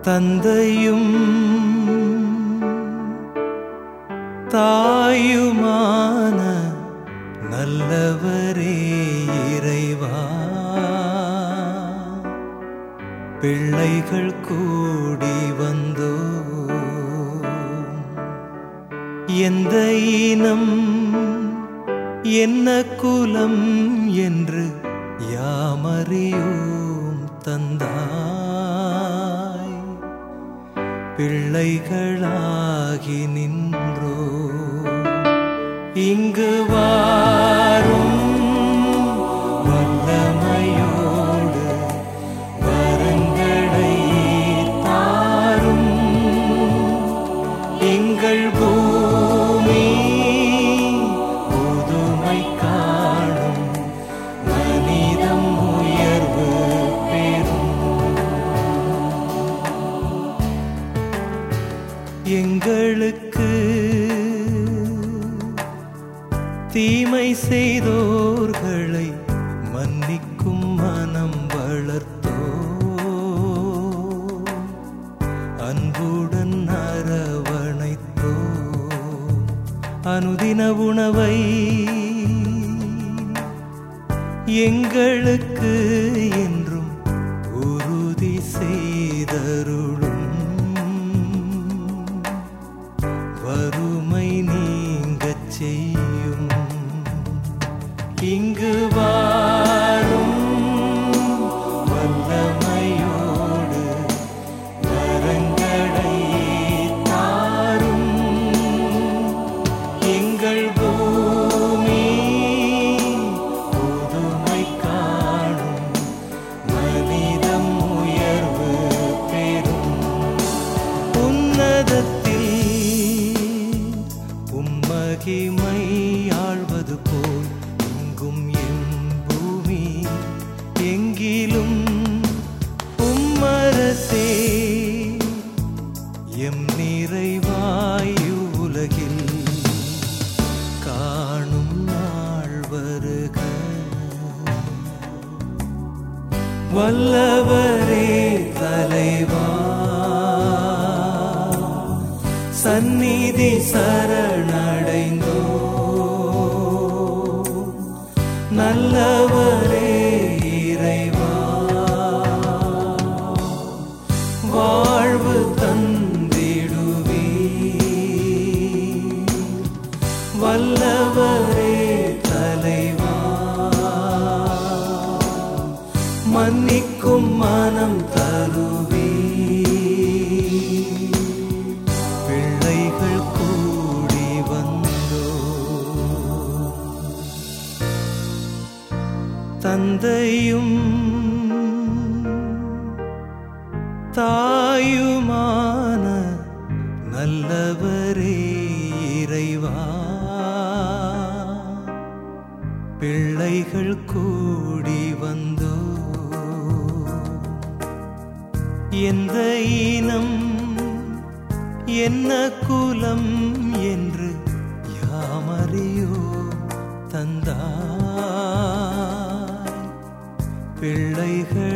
தந்தையும் தாயுமான நல்லவரே இறைவா பிள்ளைகள் கூடி வந்தோ எந்த இனம் என்ன குலம் என்று யாமறியோம் தந்தாய் பிள்ளைகளாகி நின்றோ இங்கு வாரும் வல்லமையோடு வரங்களை தாரும் எங்கள் பூமி புதுமை காணும் மனிதம் உயர்வு பெறும் எங்களுக்கு தீமை செய்தோர்களை மன்னிக்கும் மனம் வளர்த்தோ அன்புடன் அரவணைத்தோ அனுதின உணவை எங்களுக்கு என்றும் உறுதி செய்தருளும் வறுமை நீங்கச் செய்யும் இங்கு வாரும் வல்லமையோடு வரங்களை தாரும் எங்கள் பூமி புதுமை காணும் மனிதம் உயர்வு பெறும் உன்னதத்தில் உம்மகிமை ஆழ்வது போல் எங்கும் எம் பூமி எங்கிலும் உம்மரசே எம் நிறைவாயு உலகில் காணும் நாள் வருக வல்லவரே தலைவா சந்நிதி சரணடைந்தோ நல்லவரே இறைவா வாழ்வு தந்திடுவே வல்லவரே தலைவா மன்னிக்கும் மனம் தருவே பிள்ளைகள் கூடி வந்தோ தந்தையும் தாயுமான நல்லவரே இறைவா பிள்ளைகள் கூடி வந்தோ எந்த இனம் என்ன குலம் என்று யாமறியோ தந்தாய் பிள்ளைகள்